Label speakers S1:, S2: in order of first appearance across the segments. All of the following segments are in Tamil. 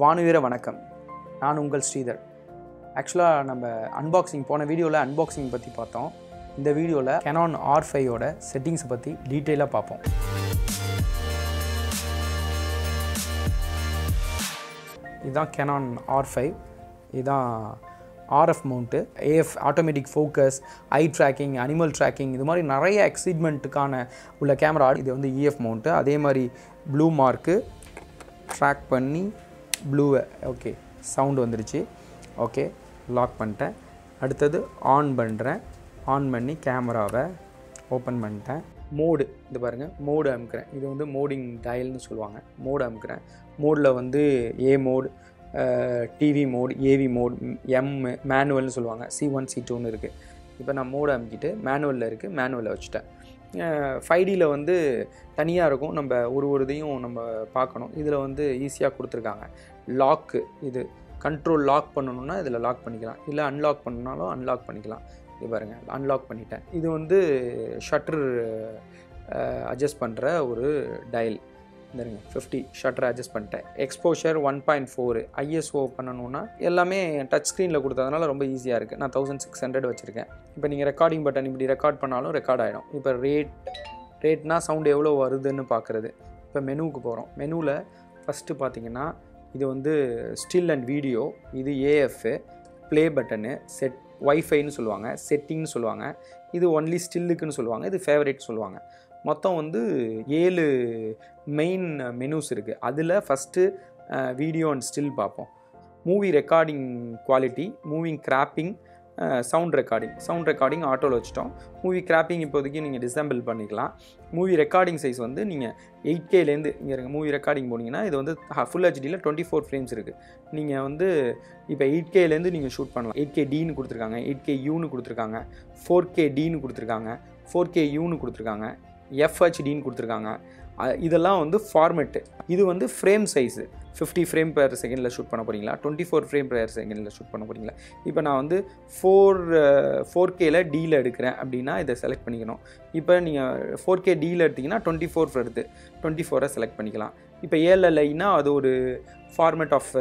S1: வானுவீர வணக்கம் நான் உங்கள் ஸ்ரீதர் ஆக்சுவலாக நம்ம அன்பாக்சிங் போன வீடியோவில் அன்பாக்சிங் பற்றி பார்த்தோம் இந்த வீடியோவில் கெனான் ஆர் ஃபைவோட செட்டிங்ஸை பற்றி டீட்டெயிலாக பார்ப்போம் இதுதான் கெனான் ஆர் ஃபைவ் இதுதான் RF mount AF automatic focus eye tracking animal tracking இது மாதிரி நிறைய எக்ஸிட்மெண்ட்டுக்கான உள்ள கேமரா இது வந்து இஎஃப் மவுண்ட்டு அதே மாதிரி ப்ளூ மார்க்கு ட்ராக் பண்ணி ப்ளூவை ஓகே சவுண்டு வந்துருச்சு ஓகே லாக் பண்ணிட்டேன் அடுத்தது ஆன் பண்ணுறேன் ஆன் பண்ணி கேமராவை ஓப்பன் பண்ணிட்டேன் மோடு இது பாருங்கள் மோடு அமுக்கிறேன் இது வந்து மோடிங் டயல்னு சொல்லுவாங்க மோடு அமுக்கிறேன் மோடில் வந்து A mode TV mode AV mode M மேனுவல்னு சொல்லுவாங்க சி ஒன் சி டூன்னு இருக்குது இப்போ நான் மோடு அமுக்கிட்டு மேனுவலில் இருக்குது மேனுவலில் வச்சுட்டேன் ஃபைவ் டியில் வந்து தனியாக இருக்கும் நம்ம ஒரு ஒரு இதையும் நம்ம பார்க்கணும் இதில் வந்து ஈஸியாக கொடுத்துருக்காங்க லாக்கு இது கண்ட்ரோல் லாக் பண்ணணுன்னா இதில் லாக் பண்ணிக்கலாம் இல்லை அன்லாக் பண்ணணுனாலும் அன்லாக் பண்ணிக்கலாம் இது பாருங்கள் அன்லாக் பண்ணிட்டேன் இது வந்து ஷட்ரு அட்ஜஸ்ட் பண்ணுற ஒரு டயல் இந்தருங்க ஃபிஃப்டி ஷட்டர் அட்ஜஸ்ட் பண்ணிட்டேன் exposure one point four ISO பண்ணணுன்னா எல்லாமே டச் ஸ்க்ரீனில் கொடுத்ததுனால ரொம்ப ஈஸியாக இருக்குது நான் தௌசண்ட் சிக்ஸ் ஹண்ட்ரட் வச்சுருக்கேன் இப்போ நீங்கள் ரெக்கார்டிங் பட்டன் இப்படி ரெக்கார்ட் பண்ணாலும் ரெக்கார்ட் ஆகிடும் இப்போ ரேட் ரேட்னா சவுண்ட் எவ்வளோ வருதுன்னு பார்க்குறது இப்போ மெனுவுக்கு போகிறோம் மெனுவில் ஃபஸ்ட்டு பார்த்தீங்கன்னா இது வந்து ஸ்டில் அண்ட் வீடியோ இது ஏஎஃப் ப்ளே பட்டனு செட் ஒய்ஃபைன்னு சொல்லுவாங்க செட்டிங்னு சொல்லுவாங்க இது ஒன்லி ஸ்டில்லுக்குன்னு சொல்லுவாங்க இது ஃபேவரேட் சொல்லுவாங்க மொத்தம் வந்து ஏழு மெயின் மெனூஸ் இருக்குது அதில் ஃபஸ்ட்டு வீடியோ அண்ட் ஸ்டில் பார்ப்போம் movie recording quality moving cropping sound recording sound recording ஆட்டோவில் வச்சுட்டோம் மூவி கிராப்பிங் இப்போதைக்கு நீங்கள் டிசம்பிள் பண்ணிக்கலாம் மூவி ரெக்கார்டிங் சைஸ் வந்து நீங்கள் எயிட் கேலேருந்து இங்கே இருங்க மூவி ரெக்கார்டிங் போனீங்கன்னா இது வந்து ஃபுல் ஹெச்டியில் டுவெண்ட்டி ஃபோர் ஃப்ரேம்ஸ் இருக்குது நீங்கள் வந்து இப்போ எயிட் கேலேருந்து நீங்கள் ஷூட் பண்ணலாம் எயிட் கே டின்னு கொடுத்துருக்காங்க எயிட் கே யூன்னு கொடுத்துருக்காங்க ஃபோர் கே டின்னு கொடுத்துருக்காங்க ஃபோர் கே யூன்னு கொடுத்துருக்காங்க எஃப்ஹெச்டின்னு கொடுத்துருக்காங்க இதெல்லாம் வந்து ஃபார்மெட்டு இது வந்து frame size fifty frame per செகண்டில் ஷூட் பண்ண போகிறீங்களா டுவெண்ட்டி ஃபோர் ஃப்ரேம் பெர் செகண்டில் ஷூட் பண்ண போகிறீங்களா இப்போ நான் வந்து ஃபோர் ஃபோர் கேல டியில் எடுக்கிறேன் அப்படின்னா இதை செலக்ட் பண்ணிக்கணும் இப்போ நீங்கள் ஃபோர் கே டியில் எடுத்திங்கன்னா டுவெண்ட்டி ஃபோர் எடுத்து டுவெண்ட்டி ஃபோரை செலக்ட் பண்ணிக்கலாம் இப்போ ஏஎல்ஐனா அது ஒரு ஃபார்மேட் ஆஃப்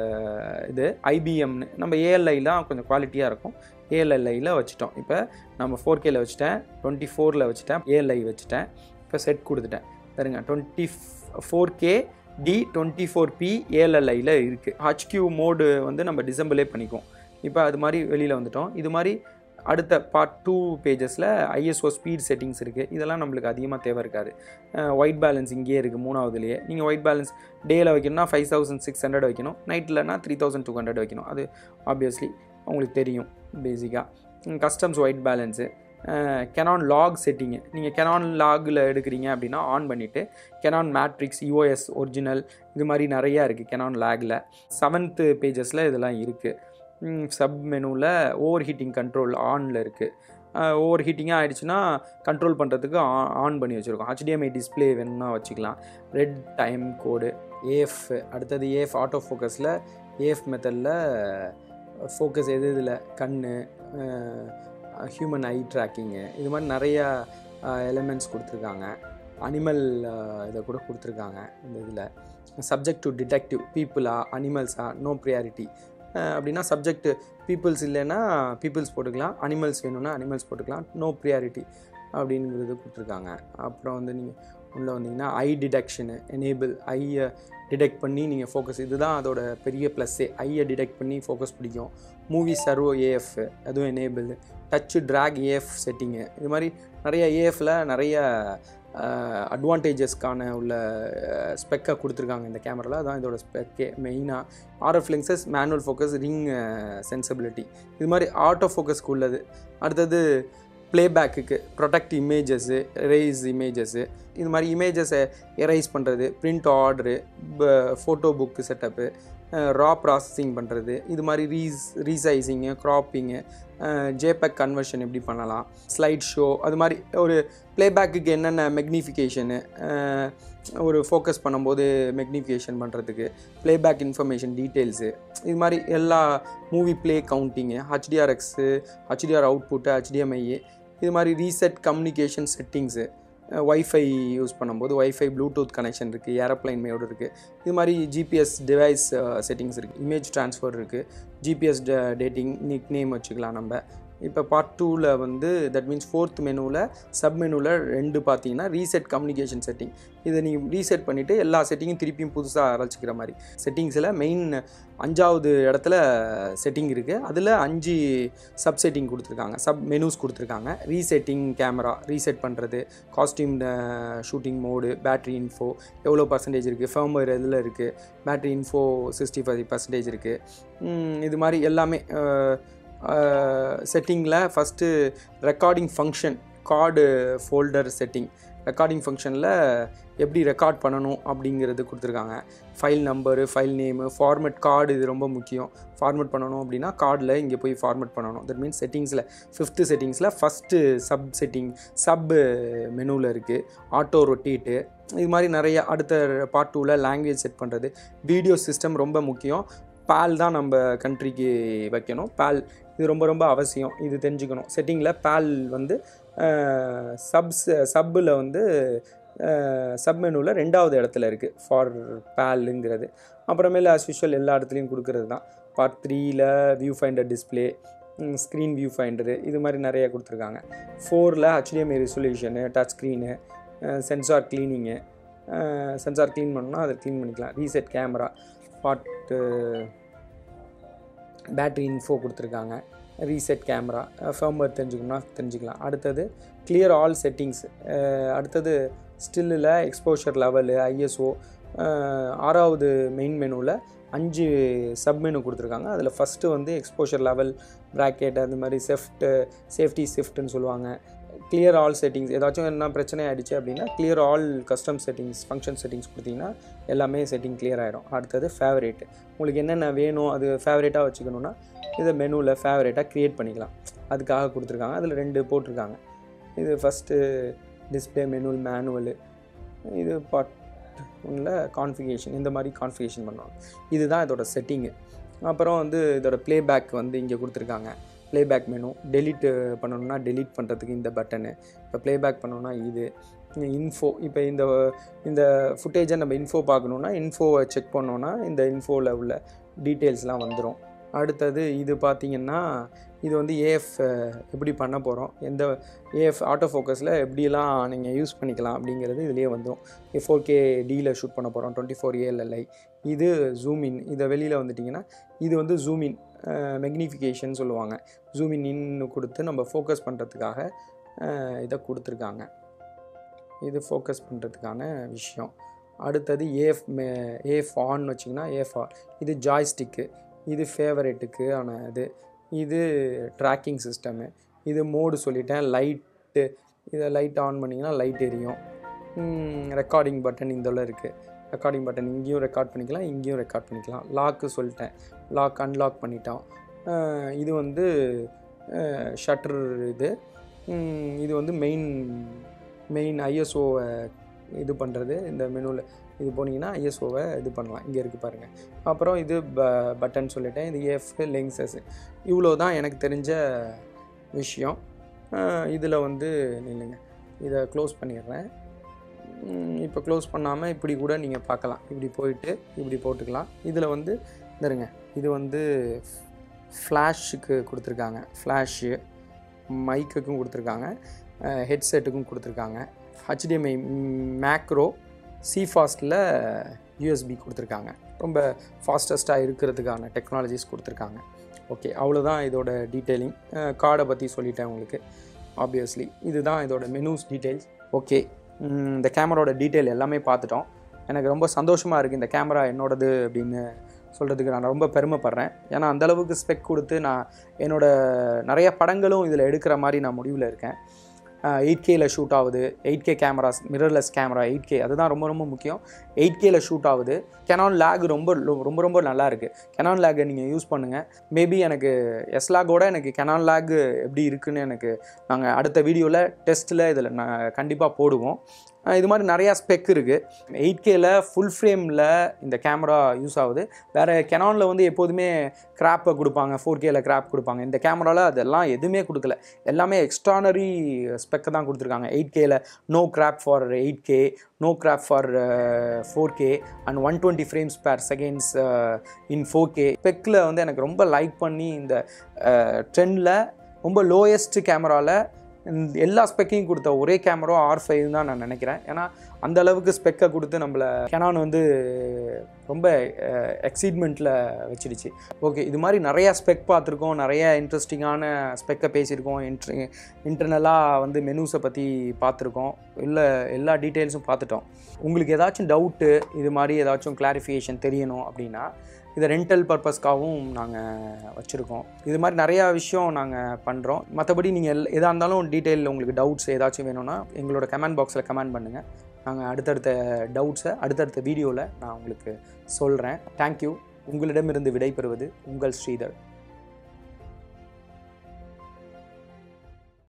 S1: இது ஐபிஎம்னு நம்ம ஏஎல்ஐலாம் கொஞ்சம் குவாலிட்டியாக இருக்கும் ஏஎல்எல்ஐயில் வச்சுட்டோம் இப்போ நம்ம ஃபோர் கேல வச்சுட்டேன் டுவெண்ட்டி ஃபோரில் வச்சுட்டேன் ஏஎல்ஐ வச்சுட்டேன் இப்போ செட் கொடுத்துட்டேன் பாருங்க twenty four K D twenty four P ஏஎல்எல்ஐயில் இருக்குது ஹச்கியூ மோடு வந்து நம்ம டிசம்பிளே பண்ணிக்குவோம் இப்போ அது மாதிரி வெளியில் வந்துட்டோம் இது மாதிரி அடுத்த பார்ட் டூ பேஜஸில் ஐஎஸ்ஓ ஸ்பீட் செட்டிங்ஸ் இருக்குது இதெல்லாம் நம்மளுக்கு அதிகமாக தேவை இருக்காது ஒயிட் பேலன்ஸ் இங்கேயே இருக்குது மூணாவதுலேயே நீங்கள் ஒயிட் பேலன்ஸ் டேயில் வைக்கணும்னா ஃபைவ் தௌசண்ட் சிக்ஸ் ஹண்ட்ரட் வைக்கணும் நைட்டில்னா த்ரீ தௌசண்ட் டூ ஹண்ட்ரட் வைக்கணும் அது ஆப்வியஸ்லி உங்களுக்கு தெரியும் பேசிக்காக customs white balance Canon log setting நீங்கள் கெனான் லாகில் எடுக்கிறீங்க அப்படின்னா ஆன் பண்ணிவிட்டு கெனான் மேட்ரிக்ஸ் யூஓஎஸ் ஒரிஜினல் இது மாதிரி நிறையா இருக்குது கெனான் லேகில் செவன்த்து பேஜஸில் இதெல்லாம் இருக்குது சப் மெனுவில் ஓவர் ஹீட்டிங் கண்ட்ரோல் ஆனில் இருக்குது ஓவர் ஹீட்டிங்காக ஆகிடுச்சுன்னா கண்ட்ரோல் பண்ணுறதுக்கு ஆன் பண்ணி வச்சுருக்கோம் ஹெச்டிஎம்ஐ டிஸ்பிளே வேணும்னா வச்சுக்கலாம் ரெட் டைம் கோடு ஏஎஃப் அடுத்தது ஏஎஃப் ஆட்டோ ஃபோக்கஸில் ஏஎஃப் மெத்தடில் ஃபோக்கஸ் எது இதில் கண் ஹியூமன் ஐ ட்ராக்கிங்கு இது மாதிரி நிறையா எலிமெண்ட்ஸ் கொடுத்துருக்காங்க அனிமல் இதை கூட கொடுத்துருக்காங்க இந்த இதில் சப்ஜெக்ட் டு டிடெக்டிவ் பீப்புளா அனிமல்ஸா நோ ப்ரியாரிட்டி அப்படின்னா சப்ஜெக்ட் பீப்புள்ஸ் இல்லைன்னா பீப்புள்ஸ் போட்டுக்கலாம் அனிமல்ஸ் வேணும்னா அனிமல்ஸ் போட்டுக்கலாம் நோ ப்ரியாரிட்டி அப்படிங்கிறது கொடுத்துருக்காங்க அப்புறம் வந்து நீங்கள் உள்ளே வந்தீங்கன்னா ஐ டிடெக்ஷனு எனேபிள் ஐயை டிடெக்ட் பண்ணி நீங்கள் ஃபோக்கஸ் இதுதான் அதோட பெரிய ப்ளஸ்ஸே ஐயை டிடெக்ட் பண்ணி ஃபோக்கஸ் பிடிக்கும் மூவி சர்வோ ஏஎஃப் அதுவும் enable touch track AF setting இது மாதிரி நிறைய ஏஎஃப்பில் நிறைய அட்வான்டேஜஸ்க்கான உள்ள ஸ்பெக்கை கொடுத்துருக்காங்க இந்த கேமராவில் அதான் இதோட ஸ்பெக்கே மெயினாக RF lenses manual focus ring sensibility இது மாதிரி ஆட்டோ ஃபோக்கஸ்க்கு உள்ளது அடுத்தது ப்ளேபேக்குக்கு ப்ரொடெக்ட் இமேஜஸ்ஸு எரேஸ் இமேஜஸ்ஸு இது மாதிரி இமேஜஸை எரைஸ் பண்ணுறது print order photo book setup raw processing பண்ணுறது இது மாதிரி ரீஸ் ரீசைசிங்கு க்ராப்பிங்கு ஜேபேக் கன்வர்ஷன் எப்படி பண்ணலாம் ஸ்லைட் ஷோ அது மாதிரி ஒரு ப்ளேபேக்குக்கு என்னென்ன மெக்னிஃபிகேஷனு ஒரு ஃபோக்கஸ் பண்ணும்போது மெக்னிஃபிகேஷன் பண்ணுறதுக்கு ப்ளேபேக் இன்ஃபர்மேஷன் டீட்டெயில்ஸு இது மாதிரி எல்லா movie play counting HDRX HDR output HDMIA இது மாதிரி reset communication settings wifi use பண்ணும்போது ஒய்ஃபை ப்ளூடூத் கனெக்ஷன் இருக்குது ஏரோப்ளைன் மேடு இருக்குது இது மாதிரி ஜிபிஎஸ் டிவைஸ் செட்டிங்ஸ் இருக்குது இமேஜ் ட்ரான்ஸ்ஃபர் இருக்குது ஜிபிஎஸ் டேட்டிங் நிக் நேம் வச்சுக்கலாம் நம்ம இப்போ பார்ட் டூவில் வந்து தட் மீன்ஸ் ஃபோர்த் மெனுவில் சப் மெனுவில் ரெண்டு பார்த்தீங்கன்னா ரீசெட் கம்யூனிகேஷன் செட்டிங் இதை நீங்கள் ரீசெட் பண்ணிவிட்டு எல்லா செட்டிங்கும் திருப்பியும் புதுசாக அரைச்சிக்கிற மாதிரி செட்டிங்ஸில் மெயின் அஞ்சாவது இடத்துல செட்டிங் இருக்குது அதில் அஞ்சு சப் செட்டிங் கொடுத்துருக்காங்க சப் மெனூஸ் கொடுத்துருக்காங்க ரீசெட்டிங் கேமரா ரீசெட் பண்ணுறது costume shooting mode battery info எவ்வளோ பர்சன்டேஜ் இருக்குது ஃபேர்ம்வேர் இதில் இருக்குது battery info sixty five percentage இருக்குது இது மாதிரி எல்லாமே செட்டிங்கில் first recording function card folder setting recording ஃபங்க்ஷனில் எப்படி ரெக்கார்ட் பண்ணணும் அப்படிங்கிறது கொடுத்துருக்காங்க file number file name format card இது ரொம்ப முக்கியம் ஃபார்மெட் பண்ணணும் அப்படின்னா கார்டில் இங்கே போய் ஃபார்மெட் பண்ணணும் தட் மீன்ஸ் செட்டிங்ஸில் ஃபிஃப்த்து செட்டிங்ஸில் ஃபஸ்ட்டு சப் செட்டிங் சப் மெனுவில் இருக்குது ஆட்டோ ரொட்டேட்டு இது மாதிரி நிறைய அடுத்த பார்ட் டூவில் லாங்குவேஜ் செட் பண்ணுறது வீடியோ சிஸ்டம் ரொம்ப முக்கியம் பால் தான் நம்ம கண்ட்ரிக்கு வைக்கணும் பால் இது ரொம்ப ரொம்ப அவசியம் இது தெரிஞ்சுக்கணும் செட்டிங்கில் பால் வந்து சப்ஸ் சப்பில் வந்து சப் மெனுவில் ரெண்டாவது இடத்துல இருக்குது ஃபார் பேலுங்கிறது அப்புறமேல ஆஸ் யூஷுவல் எல்லா இடத்துலையும் கொடுக்குறது தான் பார்ட் த்ரீயில் view finder display screen view finder இது மாதிரி நிறைய கொடுத்துருக்காங்க ஃபோரில் HDMI resolution touch screen sensor cleaning sensor clean பண்ணணும்னா அதை க்ளீன் பண்ணிக்கலாம் reset camera part battery info கொடுத்துருக்காங்க ரீசெட் கேமரா ஃபேர்ம்வேர் தெரிஞ்சுக்கணும்னா தெரிஞ்சுக்கலாம் அடுத்தது கிளியர் ஆல் செட்டிங்ஸ் அடுத்தது ஸ்டில்லில் எக்ஸ்போஷர் லெவலு ஐஎஸ்ஓ ஆறாவது மெயின் மெனுவில் அஞ்சு சப் மெனு கொடுத்துருக்காங்க அதில் ஃபஸ்ட்டு வந்து எக்ஸ்போஷர் லெவல் ப்ராக்கெட் அது மாதிரி செஃப்ட்டு சேஃப்டி ஷிஃப்ட்டுன்னு சொல்லுவாங்க கிளியர் ஆல் செட்டிங்ஸ் ஏதாச்சும் என்ன பிரச்சனை ஆகிடுச்சு அப்படின்னா clear all custom settings function settings கொடுத்தீங்கன்னா எல்லாமே செட்டிங் கிளியர் ஆகிடும் அடுத்தது ஃபேவரேட்டு உங்களுக்கு என்னென்ன வேணும் அது ஃபேவரேட்டாக வச்சுக்கணுன்னா இதை மெனுவில் ஃபேவரேட்டாக க்ரியேட் பண்ணிக்கலாம் அதுக்காக கொடுத்துருக்காங்க அதில் ரெண்டு போட்டிருக்காங்க இது ஃபஸ்ட்டு டிஸ்பிளே மெனுவல் மேனுவலு இது பார்ட் ஒன்றில் கான்ஃபிகேஷன் இந்த மாதிரி கான்ஃபிகேஷன் பண்ணுவாங்க இதுதான் இதோட செட்டிங்கு அப்புறம் வந்து இதோட ப்ளேபேக் வந்து இங்கே கொடுத்துருக்காங்க ப்ளேபேக் மெனு டெலிட் பண்ணணும்னா டெலிட் பண்ணுறதுக்கு இந்த பட்டனு இப்போ ப்ளேபேக் பண்ணணும்னா இது இன்ஃபோ இப்போ இந்த இந்த ஃபுட்டேஜை நம்ம இன்ஃபோ பார்க்கணுன்னா இன்ஃபோவை செக் பண்ணோன்னா இந்த இன்ஃபோவில் உள்ள டீட்டெயில்ஸ்லாம் வந்துடும் அடுத்தது இது பார்த்திங்கன்னா இது வந்து ஏஎஃப் எப்படி பண்ண போகிறோம் எந்த ஏஎஃப் ஆட்டோ ஃபோக்கஸில் எப்படிலாம் நீங்கள் யூஸ் பண்ணிக்கலாம் அப்படிங்கிறது இதுலேயே வந்துடும் ஃபோர் கே டியில் ஷூட் பண்ண போகிறோம் டுவெண்ட்டி ஃபோர் ஏஎல்எல்ஐ இது ஜூம் இன் இதை வெளியில் வந்துட்டிங்கன்னா இது வந்து ஜூம் இன் மெக்னிஃபிகேஷன் சொல்லுவாங்க ஜூம் இன் இன்னு கொடுத்து நம்ம ஃபோக்கஸ் பண்ணுறதுக்காக இதை கொடுத்துருக்காங்க இது ஃபோக்கஸ் பண்ணுறதுக்கான விஷயம் அடுத்தது ஏஃப் மே ஏஃப் ஆன் வச்சிங்கன்னா ஏஃப் ஆன் இது ஜாய்ஸ்டிக்கு இது ஃபேவரேட்டுக்கு ஆன இது இது ட்ராக்கிங் சிஸ்டமு இது மோடு சொல்லிட்டேன் லைட்டு இதை லைட் ஆன் பண்ணிங்கன்னா லைட் எரியும் ரெக்கார்டிங் பட்டன் இந்த இருக்குது ரெக்கார்டிங் பட்டன் இங்கேயும் ரெக்கார்ட் பண்ணிக்கலாம் இங்கேயும் ரெக்கார்ட் பண்ணிக்கலாம் லாக்கு சொல்லிட்டேன் லாக் அன்லாக் பண்ணிட்டோம் இது வந்து ஷட்டர் இது இது வந்து மெயின் மெயின் ஐஎஸ்ஓவை இது பண்ணுறது இந்த மெனுவில் இது போனீங்கன்னா ஐஎஸ்ஓவை இது பண்ணலாம் இங்கே இருக்குது பாருங்கள் அப்புறம் இது ப பட்டன் சொல்லிட்டேன் இது எஃப் லெங்ஸஸ் இவ்வளோ தான் எனக்கு தெரிஞ்ச விஷயம் இதில் வந்து நில்லுங்க இதை க்ளோஸ் பண்ணிடுறேன் இப்போ க்ளோஸ் பண்ணாமல் இப்படி கூட நீங்கள் பார்க்கலாம் இப்படி போயிட்டு இப்படி போட்டுக்கலாம் இதில் வந்து இருங்க இது வந்து ஃப்ளாஷுக்கு கொடுத்துருக்காங்க ஃப்ளாஷு மைக்குக்கும் கொடுத்துருக்காங்க ஹெட்செட்டுக்கும் கொடுத்துருக்காங்க ஹெச்டிஎம்ஐ மேக்ரோ சிஃபாஸ்டில் யூஎஸ்பி கொடுத்துருக்காங்க ரொம்ப ஃபாஸ்டஸ்ட்டாக இருக்கிறதுக்கான டெக்னாலஜிஸ் கொடுத்துருக்காங்க ஓகே அவ்வளோதான் இதோட டீட்டெயிலிங் கார்டை பற்றி சொல்லிட்டேன் உங்களுக்கு ஆப்வியஸ்லி இதுதான் இதோட மெனூஸ் டீட்டெயில்ஸ் ஓகே இந்த கேமராவோட டீட்டெயில் எல்லாமே பார்த்துட்டோம் எனக்கு ரொம்ப சந்தோஷமாக இருக்குது இந்த கேமரா என்னோடது அப்படின்னு சொல்கிறதுக்கு நான் ரொம்ப பெருமைப்படுறேன் ஏன்னா அந்தளவுக்கு ஸ்பெக் கொடுத்து நான் என்னோடய நிறைய படங்களும் இதில் எடுக்கிற மாதிரி நான் முடிவில் இருக்கேன் எயிட் கேயில் ஷூட் ஆகுது eight K cameras mirrorless camera eight K அதுதான் ரொம்ப ரொம்ப முக்கியம் எயிட் கேயில் ஷூட் ஆகுது கெனான் லேக் ரொம்ப ரொம்ப ரொம்ப நல்லா இருக்குது கெனான் லேக்கை நீங்கள் யூஸ் பண்ணுங்கள் மேபி எனக்கு எஸ் லேக்கோட எனக்கு கெனான் லேக் எப்படி இருக்குன்னு எனக்கு நாங்கள் அடுத்த வீடியோவில் டெஸ்ட்டில் இதில் நான் கண்டிப்பாக போடுவோம் அஹ் இது மாதிரி நிறையா ஸ்பெக் இருக்குது எயிட் கேல ஃபுல் ஃப்ரேமில் இந்த கேமரா யூஸ் ஆகுது வேறு கெனானில் வந்து எப்போதுமே கிராப்பை கொடுப்பாங்க ஃபோர் கேல கிராப் கொடுப்பாங்க இந்த கேமராவில் அதெல்லாம் எதுவுமே கொடுக்கல எல்லாமே எக்ஸ்ட்ரானரி ஸ்பெக்கை தான் கொடுத்துருக்காங்க எயிட் கேல no crop for eight K no crop for four K and one twenty frames per seconds in four K ஸ்பெக்கில் வந்து எனக்கு ரொம்ப லைக் பண்ணி இந்த ட்ரெண்டில் ரொம்ப லோயஸ்ட் கேமராவில் எல்லா ஸ்பெக்கையும் கொடுத்த ஒரே கேமரா ஆர் ஃபைவ் தான் நான் நினைக்கிறேன் ஏன்னா அந்த அளவுக்கு ஸ்பெக்கை கொடுத்து நம்மளை கெனான் வந்து ரொம்ப எக்ஸைட்மெண்ட்டில் வச்சிடுச்சு ஓகே இது மாதிரி நிறையா ஸ்பெக் பார்த்துருக்கோம் நிறைய இன்ட்ரெஸ்டிங்கான ஸ்பெக்கை பேசியிருக்கோம் இன்ட்ரு இன்டர்னலாக வந்து மெனூஸை பற்றி பார்த்துருக்கோம் இல்லை எல்லா டீட்டெயில்ஸும் பார்த்துட்டோம் உங்களுக்கு ஏதாச்சும் டவுட்டு இது மாதிரி ஏதாச்சும் கிளாரிஃபிகேஷன் தெரியணும் அப்படின்னா இதை ரெண்டல் பர்பஸ்க்காகவும் நாங்கள் வச்சுருக்கோம் இது மாதிரி நிறையா விஷயம் நாங்கள் பண்ணுறோம் மற்றபடி நீங்கள் எல் எதாக இருந்தாலும் டீட்டெயில் உங்களுக்கு டவுட்ஸ் ஏதாச்சும் வேணும்னா எங்களோட கமெண்ட் பாக்ஸில் கமெண்ட் பண்ணுங்கள் நாங்கள் அடுத்தடுத்த டவுட்ஸை அடுத்தடுத்த வீடியோவில் நான் உங்களுக்கு சொல்கிறேன் தேங்க்யூ உங்களிடமிருந்து விடைபெறுவது உங்கள் ஸ்ரீதர்